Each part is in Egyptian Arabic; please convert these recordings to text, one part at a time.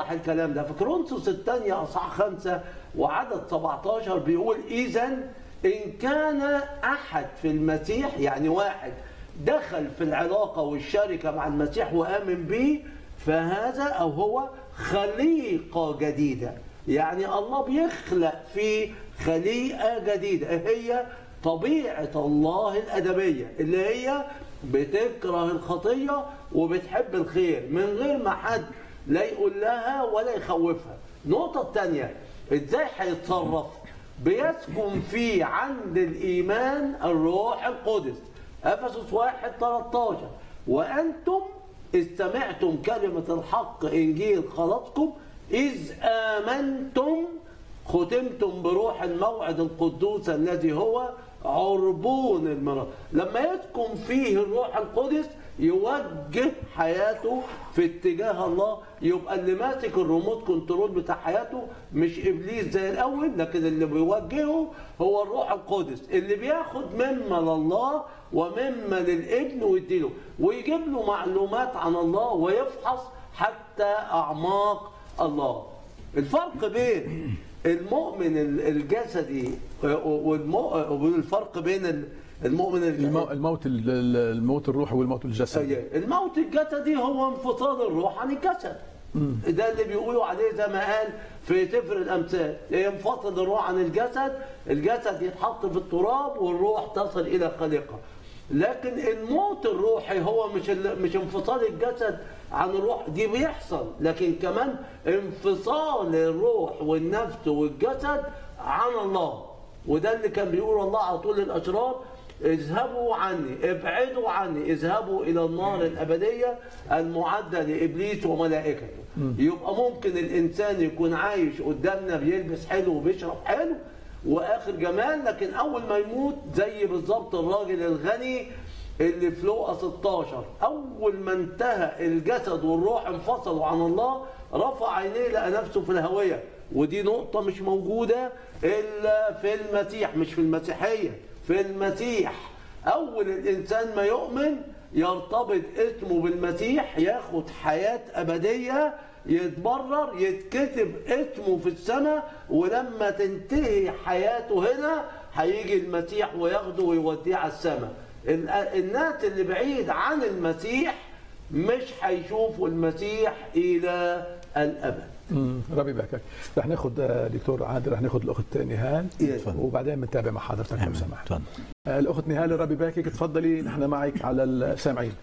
يوضح الكلام ده في كورنثوس الثانية أصحاح خمسة وعدد 17 بيقول إذا إن كان أحد في المسيح يعني واحد دخل في العلاقة والشركة مع المسيح وآمن به فهذا أو هو خليقة جديدة يعني الله بيخلق في خليقة جديدة هي طبيعة الله الأدبية اللي هي بتكره الخطية وبتحب الخير من غير ما حد لا يقول لها ولا يخوفها النقطة الثانية ازاي هيتصرف بيسكن فيه عند الإيمان الروح القدس أفسس واحد 13 وأنتم استمعتم كلمة الحق إنجيل خلاصكم إذ آمنتم ختمتم بروح الموعد القدوس الذي هو عربون المرض لما يسكن فيه الروح القدس يوجه حياته في اتجاه الله يبقى اللي ماسك الريموت كنترول بتاع حياته مش ابليس زي الاول لكن اللي بيوجهه هو الروح القدس اللي بياخد مما لله ومما للابن ويديله ويجيب له معلومات عن الله ويفحص حتى اعماق الله الفرق بين المؤمن الجسدي والفرق بين المؤمن المو- الموت ال- ال- الموت الروحي والموت الجسدي الموت الجسدي هو انفصال الروح عن الجسد ده اللي بيقولوا عليه زي ما قال في سفر الامثال ينفصل الروح عن الجسد الجسد يتحط في التراب والروح تصل الى خالقها لكن الموت الروحي هو مش ال- مش انفصال الجسد عن الروح دي بيحصل لكن كمان انفصال الروح والنفس والجسد عن الله وده اللي كان بيقول الله على طول للاشرار اذهبوا عني ابعدوا عني اذهبوا الى النار الابديه المعده لابليس وملائكته يبقى ممكن الانسان يكون عايش قدامنا بيلبس حلو وبيشرب حلو واخر جمال لكن اول ما يموت زي بالظبط الراجل الغني اللي في لوقا 16 اول ما انتهى الجسد والروح انفصلوا عن الله رفع عينيه لقى نفسه في الهويه ودي نقطه مش موجوده الا في المسيح مش في المسيحيه في المسيح اول الانسان ما يؤمن يرتبط اسمه بالمسيح ياخد حياه ابديه يتبرر يتكتب اسمه في السماء ولما تنتهي حياته هنا هيجي المسيح وياخده ويوديه على السماء ال- الناس اللي بعيد عن المسيح مش هيشوفوا المسيح الى الابد مم، ربي يباركك رح ناخذ آه، دكتور عادل رح ناخذ الاخت نهال اتفضل. وبعدين بنتابع مع حضرتك لو سمحت تفضل آه، الاخت نهال ربي يباركك تفضلي نحن معك على السامعين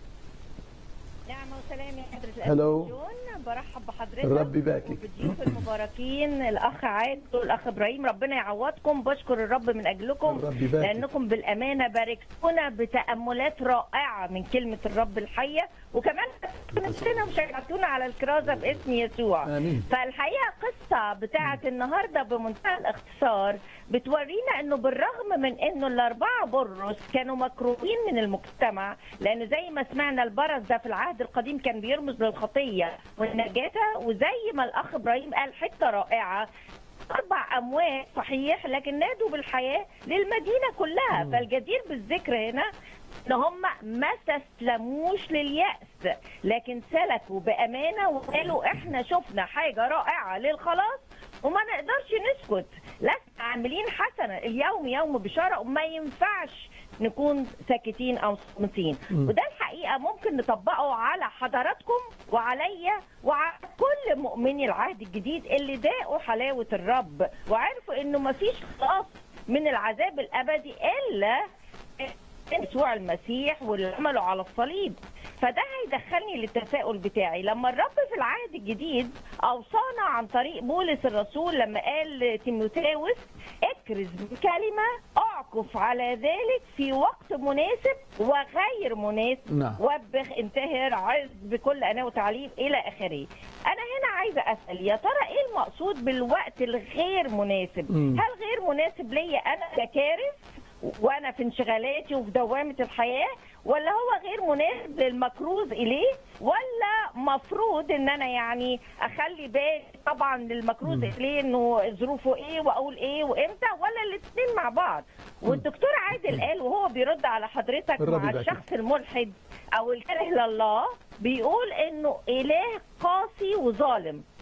نعم وسلام يا حضرة هلو. الأسيون برحب بحضرتك ربي يباركك. وبالضيوف المباركين الأخ عادل والأخ إبراهيم ربنا يعوضكم بشكر الرب من أجلكم ربي يباركك. لأنكم بالأمانة باركتونا بتأملات رائعة من كلمة الرب الحية وكمان نفسنا وشجعتونا على الكرازة باسم يسوع آمين. فالحقيقة قصة بتاعة النهاردة بمنتهى الاختصار بتورينا انه بالرغم من انه الاربعة برص كانوا مكروهين من المجتمع لان زي ما سمعنا البرص ده في العهد القديم كان بيرمز للخطية والنجاسة وزي ما الاخ ابراهيم قال حتة رائعة أربع أموات صحيح لكن نادوا بالحياة للمدينة كلها فالجدير بالذكر هنا ان هم ما استسلموش لليأس لكن سلكوا بأمانة وقالوا احنا شفنا حاجة رائعة للخلاص وما نقدرش نسكت لسنا عاملين حسنة اليوم يوم بشارة وما ينفعش نكون ساكتين او صامتين وده الحقيقه ممكن نطبقه على حضراتكم وعليا وعلى كل مؤمني العهد الجديد اللي ذاقوا حلاوه الرب وعرفوا انه مفيش خلاص من العذاب الابدي الا يسوع المسيح واللي عمله على الصليب فده هيدخلني للتساؤل بتاعي لما الرب في العهد الجديد اوصانا عن طريق بولس الرسول لما قال لتيموثاوس اكرز بكلمه اعكف على ذلك في وقت مناسب وغير مناسب نعم. وبخ انتهر عز بكل اناه وتعليم الى اخره انا هنا عايزه اسال يا ترى ايه المقصود بالوقت الغير مناسب مم. هل غير مناسب ليا انا ككارث وانا في انشغالاتي وفي دوامه الحياه ولا هو غير مناسب للمكروز اليه ولا مفروض ان انا يعني اخلي بالي طبعا للمكروز اليه انه ظروفه ايه واقول ايه وامتى ولا الاثنين مع بعض والدكتور عادل قال وهو بيرد على حضرتك الرب مع يبارك. الشخص الملحد او الكاره لله بيقول انه اله قاسي وظالم